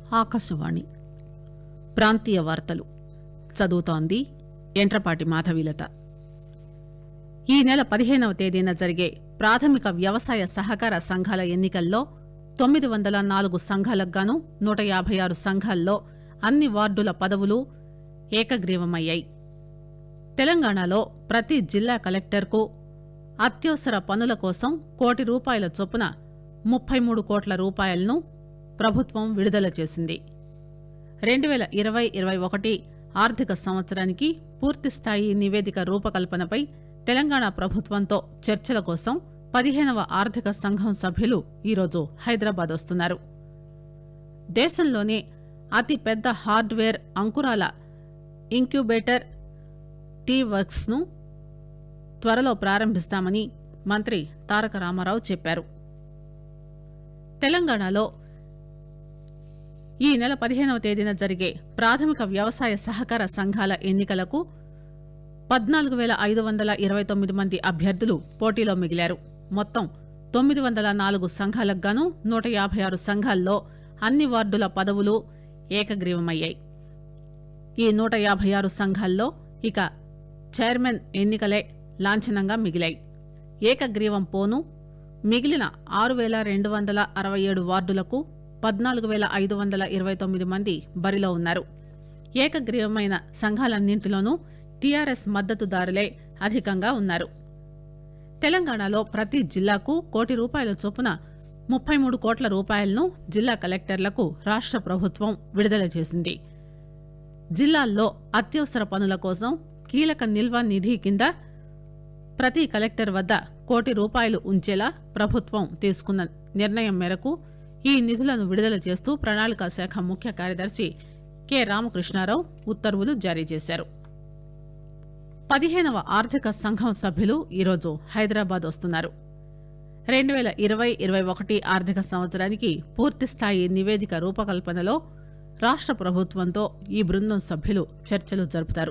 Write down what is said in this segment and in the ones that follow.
ఆకాశవాణి ప్రాంతీయ వార్తలు చదువుతోంది ఎంట్రపాటి మాధవీలత ఈ నెల పదిహేనవ తేదీన జరిగే ప్రాథమిక వ్యవసాయ సహకార సంఘాల ఎన్నికల్లో తొమ్మిది వందల నాలుగు సంఘాలకు గాను నూట యాభై ఆరు సంఘాల్లో అన్ని వార్డుల పదవులు ఏకగ్రీవమయ్యాయి తెలంగాణలో ప్రతి జిల్లా కలెక్టర్కు అత్యవసర పనుల కోసం కోటి రూపాయల చొప్పున ముప్పై మూడు కోట్ల రూపాయలను ప్రభుత్వం విడుదల చేసింది రెండు వేల ఇరవై ఇరవై ఒకటి ఆర్థిక సంవత్సరానికి పూర్తిస్థాయి నివేదిక రూపకల్పనపై తెలంగాణ ప్రభుత్వంతో చర్చల కోసం పదిహేనవ ఆర్థిక సంఘం సభ్యులు ఈరోజు హైదరాబాద్ వస్తున్నారు దేశంలోనే అతి పెద్ద హార్డ్వేర్ అంకురాల ఇంక్యుబేటర్ టీ వర్క్స్ ను త్వరలో ప్రారంభిస్తామని మంత్రి తారక రామారావు చెప్పారు తెలంగాణలో ఈ నెల పదిహేనవ తేదీన జరిగే ప్రాథమిక వ్యవసాయ సహకార సంఘాల ఎన్నికలకు పద్నాలుగు వేల ఐదు వందల ఇరవై తొమ్మిది మంది అభ్యర్థులు పోటీలో మిగిలారు మొత్తం తొమ్మిది వందల నాలుగు సంఘాలకు గాను నూట యాభై ఆరు సంఘాల్లో అన్ని వార్డుల పదవులు ఏకగ్రీవమయ్యాయి ఈ నూట యాభై ఆరు సంఘాల్లో ఇక చైర్మన్ ఎన్నికలే లాంఛనంగా మిగిలాయి ఏకగ్రీవం పోను మిగిలిన ఆరు వేల రెండు వందల అరవై ఏడు వార్డులకు పద్నాలుగు వేల ఐదు వందల ఇరవై తొమ్మిది మంది బరిలో ఉన్నారు ఏకగ్రీవమైన సంఘాలన్నింటిలోనూ టీఆర్ఎస్ మద్దతుదారులే అధికంగా ఉన్నారు తెలంగాణలో ప్రతి జిల్లాకు కోటి రూపాయల చొప్పున ముప్పై మూడు కోట్ల రూపాయలను జిల్లా కలెక్టర్లకు రాష్ట్ర ప్రభుత్వం విడుదల చేసింది జిల్లాల్లో అత్యవసర పనుల కోసం కీలక నిల్వ నిధి కింద ప్రతి కలెక్టర్ వద్ద కోటి రూపాయలు ఉంచేలా ప్రభుత్వం తీసుకున్న నిర్ణయం మేరకు ఈ నిధులను విడుదల చేస్తూ ప్రణాళికా శాఖ ముఖ్య కార్యదర్శి కె రామకృష్ణారావు ఉత్తర్వులు జారీ చేశారు పదిహేనవ ఆర్థిక సంఘం సభ్యులు ఈరోజు హైదరాబాద్ వస్తున్నారు రెండు వేల ఇరవై ఇరవై ఒకటి ఆర్థిక సంవత్సరానికి పూర్తిస్థాయి నివేదిక రూపకల్పనలో రాష్ట్ర ప్రభుత్వంతో ఈ బృందం సభ్యులు చర్చలు జరుపుతారు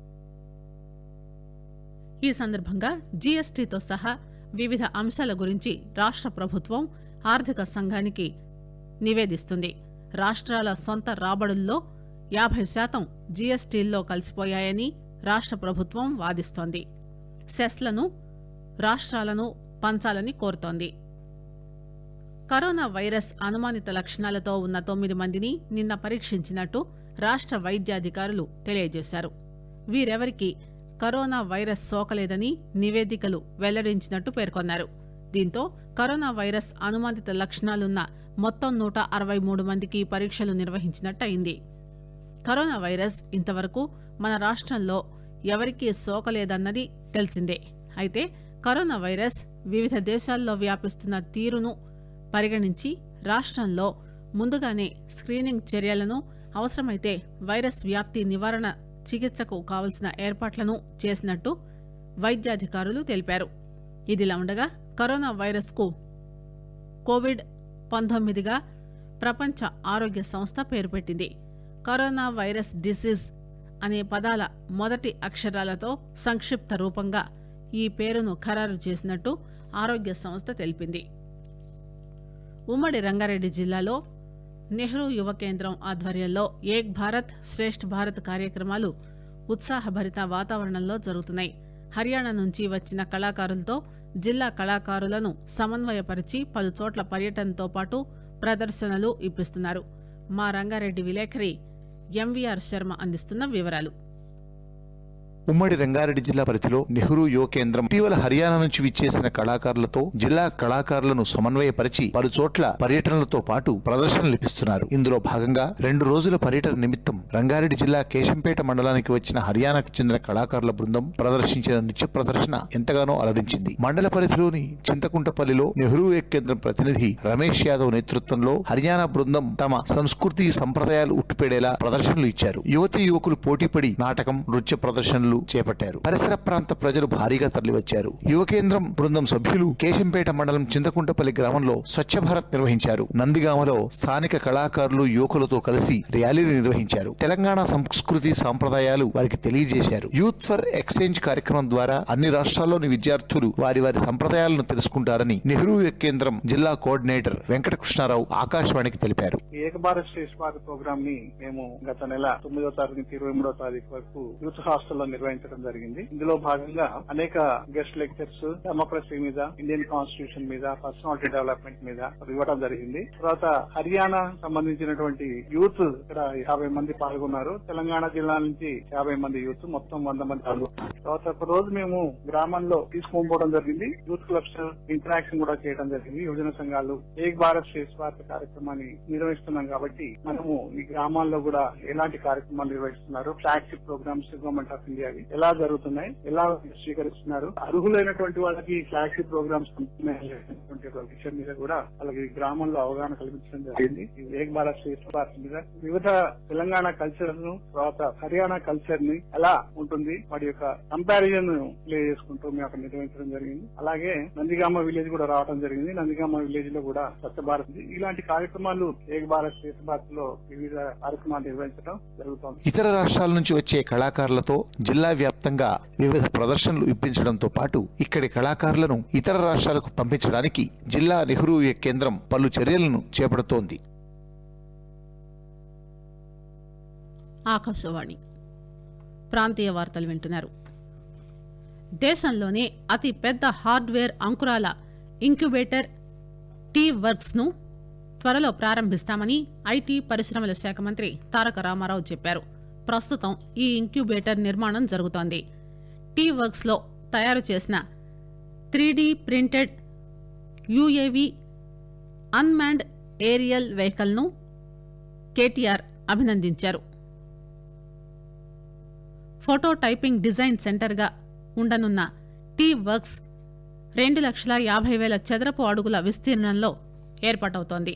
ఈ సందర్భంగా జీఎస్టీతో సహా వివిధ అంశాల గురించి రాష్ట్ర ప్రభుత్వం ఆర్థిక సంఘానికి నివేదిస్తుంది రాష్ట్రాల సొంత రాబడుల్లో యాభై శాతం జీఎస్టీల్లో కలిసిపోయాయని రాష్ట్ర ప్రభుత్వం వాదిస్తోంది సెస్లను రాష్ట్రాలను పంచాలని కోరుతోంది కరోనా వైరస్ అనుమానిత లక్షణాలతో ఉన్న తొమ్మిది మందిని నిన్న పరీక్షించినట్టు రాష్ట్ర వైద్యాధికారులు తెలియజేశారు వీరెవరికి కరోనా వైరస్ సోకలేదని నివేదికలు వెల్లడించినట్టు పేర్కొన్నారు దీంతో కరోనా వైరస్ అనుమానిత లక్షణాలున్న మొత్తం నూట అరవై మూడు మందికి పరీక్షలు నిర్వహించినట్టు అయింది కరోనా వైరస్ ఇంతవరకు మన రాష్ట్రంలో ఎవరికీ సోకలేదన్నది తెలిసిందే అయితే కరోనా వైరస్ వివిధ దేశాల్లో వ్యాపిస్తున్న తీరును పరిగణించి రాష్ట్రంలో ముందుగానే స్క్రీనింగ్ చర్యలను అవసరమైతే వైరస్ వ్యాప్తి నివారణ చికిత్సకు కావలసిన ఏర్పాట్లను చేసినట్టు వైద్యాధికారులు తెలిపారు ఇదిలా ఉండగా కరోనా వైరస్ కు కోవిడ్ పంతొమ్మిదిగా ప్రపంచ ఆరోగ్య సంస్థ పేరు పెట్టింది కరోనా వైరస్ డిసీజ్ అనే పదాల మొదటి అక్షరాలతో సంక్షిప్త రూపంగా ఈ పేరును ఖరారు చేసినట్టు ఆరోగ్య సంస్థ తెలిపింది ఉమ్మడి రంగారెడ్డి జిల్లాలో నెహ్రూ యువ కేంద్రం ఆధ్వర్యంలో ఏక్ భారత్ శ్రేష్ఠ్ భారత్ కార్యక్రమాలు ఉత్సాహభరిత వాతావరణంలో జరుగుతున్నాయి హర్యానా నుంచి వచ్చిన కళాకారులతో జిల్లా కళాకారులను సమన్వయపరిచి పలు చోట్ల పర్యటనతో పాటు ప్రదర్శనలు ఇప్పిస్తున్నారు మా రంగారెడ్డి విలేకరి ఎంవీఆర్ శర్మ అందిస్తున్న వివరాలు ఉమ్మడి రంగారెడ్డి జిల్లా పరిధిలో నెహ్రూ యువ కేంద్రం ఇటీవల హర్యానా నుంచి విచ్చేసిన కళాకారులతో జిల్లా కళాకారులను సమన్వయపరిచి పలు చోట్ల పర్యటనలతో పాటు ప్రదర్శనలు ఇప్పిస్తున్నారు ఇందులో భాగంగా రెండు రోజుల పర్యటన నిమిత్తం రంగారెడ్డి జిల్లా కేశంపేట మండలానికి వచ్చిన హర్యానాకు చెందిన కళాకారుల బృందం ప్రదర్శించిన నృత్య ప్రదర్శన ఎంతగానో అలరించింది మండల పరిధిలోని చింతకుంటపల్లిలో నెహ్రూ యువ కేంద్రం ప్రతినిధి రమేష్ యాదవ్ నేతృత్వంలో హర్యానా బృందం తమ సంస్కృతి సంప్రదాయాలు ఉట్టిపడేలా ప్రదర్శనలు ఇచ్చారు యువతి యువకులు పోటీపడి నాటకం నృత్య ప్రదర్శనలు పనులు చేపట్టారు పరిసర ప్రాంత ప్రజలు భారీగా తరలివచ్చారు యువ కేంద్రం బృందం సభ్యులు కేశంపేట మండలం చింతకుంటపల్లి గ్రామంలో స్వచ్ఛ భారత్ నిర్వహించారు నందిగామలో స్థానిక కళాకారులు యువకులతో కలిసి ర్యాలీని నిర్వహించారు తెలంగాణ సంస్కృతి సాంప్రదాయాలు వారికి తెలియజేశారు యూత్ ఫర్ ఎక్స్చేంజ్ కార్యక్రమం ద్వారా అన్ని రాష్ట్రాల్లోని విద్యార్థులు వారి వారి సంప్రదాయాలను తెలుసుకుంటారని నెహ్రూ యువ కేంద్రం జిల్లా కోఆర్డినేటర్ వెంకటకృష్ణారావు ఆకాశవాణికి తెలిపారు ఏక భారత్ శ్రేష్ఠ భారత్ ప్రోగ్రామ్ ని మేము గత నెల తొమ్మిదో తారీఖు నుంచి ఇరవై మూడో తారీఖు వరకు యూత్ హాస్టల్లో నిర్వహించడం జరిగింది ఇందులో భాగంగా అనేక గెస్ట్ లెక్చర్స్ డెమోక్రసీ మీద ఇండియన్ కాన్స్టిట్యూషన్ మీద పర్సనాలిటీ డెవలప్మెంట్ మీద ఇవ్వడం జరిగింది తర్వాత హర్యానా సంబంధించినటువంటి యూత్ ఇక్కడ యాభై మంది పాల్గొన్నారు తెలంగాణ జిల్లా నుంచి యాభై మంది యూత్ మొత్తం వంద మంది పాల్గొన్నారు తర్వాత ఒక రోజు మేము గ్రామంలో తీసుకొని జరిగింది యూత్ క్లబ్స్ ఇంటరాక్షన్ కూడా చేయడం జరిగింది యువజన సంఘాలు ఏక్ భారత్ శ్రేష్ఠ భారత్ కార్యక్రమాన్ని నిర్వహిస్తున్నాం కాబట్టి మనము ఈ గ్రామాల్లో కూడా ఎలాంటి కార్యక్రమాలు నిర్వహిస్తున్నారు flagship programs government of India ఎలా జరుగుతున్నాయి ఎలా స్వీకరిస్తున్నారు అర్హులైనటువంటి వాళ్ళకి ఫ్లాగ్షిప్ ప్రోగ్రామ్స్ అనేటువంటి ఒక విషయం మీద కూడా వాళ్ళకి గ్రామంలో అవగాహన కల్పించడం జరిగింది ఈ ఏక్ భారత్ శ్రేష్ఠ భారత్ మీద వివిధ తెలంగాణ కల్చర్ ను తర్వాత హర్యానా కల్చర్ ని ఎలా ఉంటుంది వాటి యొక్క కంపారిజన్ ప్లే చేసుకుంటూ మేము అక్కడ నిర్వహించడం జరిగింది అలాగే నందిగామ విలేజ్ కూడా రావడం జరిగింది నందిగామ విలేజ్ లో కూడా స్వచ్ఛ భారత్ ఉంది. ఇలాంటి కార్యక్రమాలు ఏక్ భారత్ శ్రేష్ఠ భారత్ లో వివిధ కార్యక్రమాలు నిర్వహించడం జరుగుతోంది ఇతర రాష్ట్రాల నుంచి వచ్చే కళాకారులతో జిల్లా వ్యాప్తంగా వివిధ ప్రదర్శనలు ఇప్పించడంతో పాటు ఇక్కడి కళాకారులను ఇతర రాష్ట్రాలకు పంపించడానికి జిల్లా నెహ్రూ యువ కేంద్రం పలు చర్యలను చేపడుతోంది ఆకాశవాణి ప్రాంతీయ వార్తలు వింటున్నారు దేశంలోనే అతి పెద్ద హార్డ్వేర్ అంకురాల ఇంక్యుబేటర్ టీ వర్క్స్ ను త్వరలో ప్రారంభిస్తామని ఐటీ పరిశ్రమల శాఖ మంత్రి తారక రామారావు చెప్పారు ప్రస్తుతం ఈ ఇంక్యుబేటర్ నిర్మాణం జరుగుతోంది టీ వర్క్స్ లో తయారు చేసిన three printed UAV unmanned aerial vehicle ను కేటీఆర్ అభినందించారు ఫోటో టైపింగ్ డిజైన్ సెంటర్గా ఉండనున్న టీ వర్క్స్ రెండు లక్షల యాభై వేల చదరపు అడుగుల విస్తీర్ణంలో ఏర్పాటవుతోంది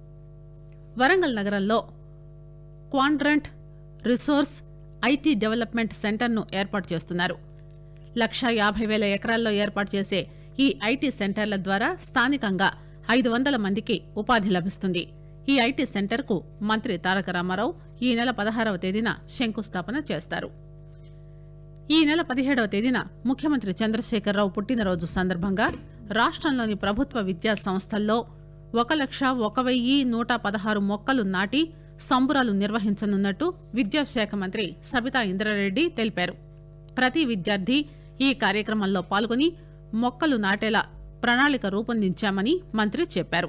వరంగల్ నగరంలో క్వాండ్రంట్ రిసోర్స్ ఐటీ డెవలప్మెంట్ సెంటర్ను ఏర్పాటు చేస్తున్నారు లక్ష యాభై వేల ఎకరాల్లో ఏర్పాటు చేసే ఈ ఐటీ సెంటర్ల ద్వారా స్థానికంగా ఐదు వందల మందికి ఉపాధి లభిస్తుంది ఈ ఐటీ సెంటర్కు మంత్రి తారక రామారావు ఈ నెల పదహారవ తేదీన శంకుస్థాపన చేస్తారు ఈ నెల పదిహేడవ తేదీన ముఖ్యమంత్రి చంద్రశేఖరరావు పుట్టినరోజు సందర్భంగా రాష్ట్రంలోని ప్రభుత్వ విద్యా సంస్థల్లో ఒక లక్ష ఒక వెయ్యి నూట పదహారు మొక్కలు నాటి సంబురాలు నిర్వహించనున్నట్టు విద్యాశాఖ మంత్రి సబితా ఇంద్రారెడ్డి తెలిపారు ప్రతి విద్యార్థి ఈ కార్యక్రమంలో పాల్గొని మొక్కలు నాటేలా ప్రణాళిక రూపొందించామని మంత్రి చెప్పారు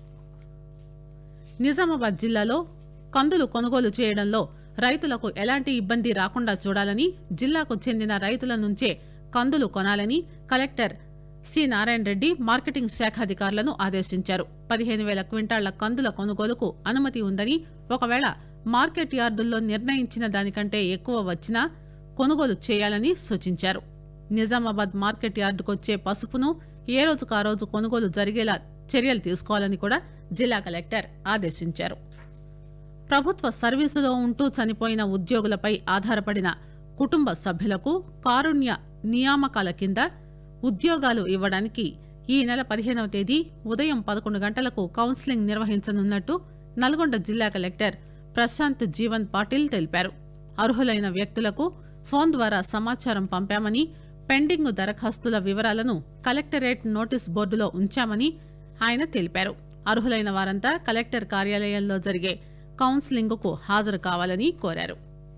నిజామాబాద్ జిల్లాలో కందులు కొనుగోలు చేయడంలో రైతులకు ఎలాంటి ఇబ్బంది రాకుండా చూడాలని జిల్లాకు చెందిన రైతుల నుంచే కందులు కొనాలని collector C Narayana Reddy marketing శాఖ అధికారులను ఆదేశించారు పదిహేను వేల క్వింటాళ్ల కందుల కొనుగోలుకు అనుమతి ఉందని ఒకవేళ మార్కెట్ యార్డుల్లో నిర్ణయించిన దానికంటే ఎక్కువ వచ్చినా కొనుగోలు చేయాలని సూచించారు నిజామాబాద్ మార్కెట్ యార్డుకొచ్చే పసుపును ఏ రోజుకు ఆ రోజు కొనుగోలు జరిగేలా చర్యలు తీసుకోవాలని కూడా జిల్లా కలెక్టర్ ఆదేశించారు ప్రభుత్వ సర్వీసులో ఉంటూ చనిపోయిన ఉద్యోగులపై ఆధారపడిన కుటుంబ సభ్యులకు కారుణ్య నియామకాల కింద ఉద్యోగాలు ఇవ్వడానికి ఈ నెల పదిహేనవ తేదీ ఉదయం పదకొండు గంటలకు కౌన్సిలింగ్ నిర్వహించనున్నట్టు నల్గొండ జిల్లా కలెక్టర్ ప్రశాంత్ జీవన్ పాటిల్ తెలిపారు అర్హులైన వ్యక్తులకు ఫోన్ ద్వారా సమాచారం పంపామని పెండింగ్ దరఖాస్తుల వివరాలను కలెక్టరేట్ నోటీస్ బోర్డులో ఉంచామని ఆయన తెలిపారు అర్హులైన వారంతా కలెక్టర్ కార్యాలయంలో జరిగే కౌన్సిలింగ్కు హాజరు కావాలని కోరారు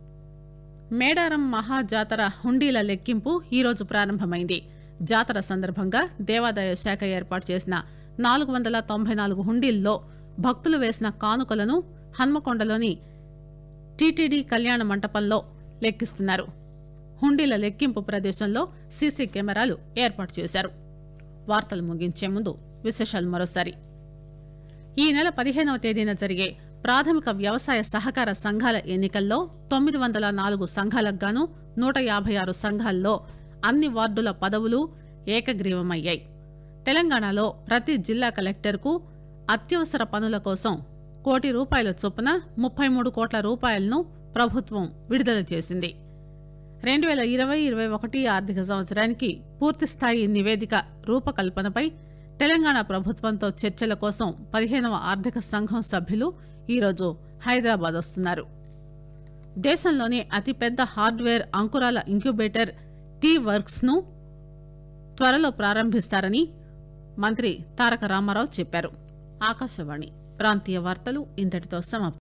మేడారం మహాజాతర హుండీల లెక్కింపు ఈరోజు ప్రారంభమైంది జాతర సందర్భంగా దేవాదాయ శాఖ ఏర్పాటు చేసిన నాలుగు వందల తొంభై నాలుగు హుండీల్లో భక్తులు వేసిన కానుకలను హన్మకొండలోని టీటీడీ కళ్యాణ మంటపంలో లెక్కిస్తున్నారు హుండీల లెక్కింపు ప్రదేశంలో సీసీ కెమెరాలు ఏర్పాటు చేశారు వార్తలు ముగించే ముందు విశేషాలు మరోసారి ఈ నెల పదిహేనవ తేదీన జరిగే ప్రాథమిక వ్యవసాయ సహకార సంఘాల ఎన్నికల్లో తొమ్మిది వందల నాలుగు సంఘాలకు గాను నూట యాభై ఆరు సంఘాల్లో అన్ని వార్డుల పదవులు ఏకగ్రీవమయ్యాయి తెలంగాణలో ప్రతి జిల్లా కలెక్టర్కు అత్యవసర పనుల కోసం కోటి రూపాయల చొప్పున ముప్పై మూడు కోట్ల రూపాయలను ప్రభుత్వం విడుదల చేసింది రెండు వేల ఇరవై ఇరవై ఒకటి ఆర్థిక సంవత్సరానికి పూర్తి స్థాయి నివేదిక రూపకల్పనపై తెలంగాణ ప్రభుత్వంతో చర్చల కోసం పదిహేనవ ఆర్థిక సంఘం సభ్యులు ఈరోజు హైదరాబాద్ వస్తున్నారు దేశంలోనే అతిపెద్ద హార్డ్వేర్ అంకురాల ఇంక్యుబేటర్ టీ వర్క్స్ ను త్వరలో ప్రారంభిస్తారని మంత్రి తారక రామారావు చెప్పారు ఆకాశవాణి ప్రాంతీయ వార్తలు ఇంతటితో సమాప్తం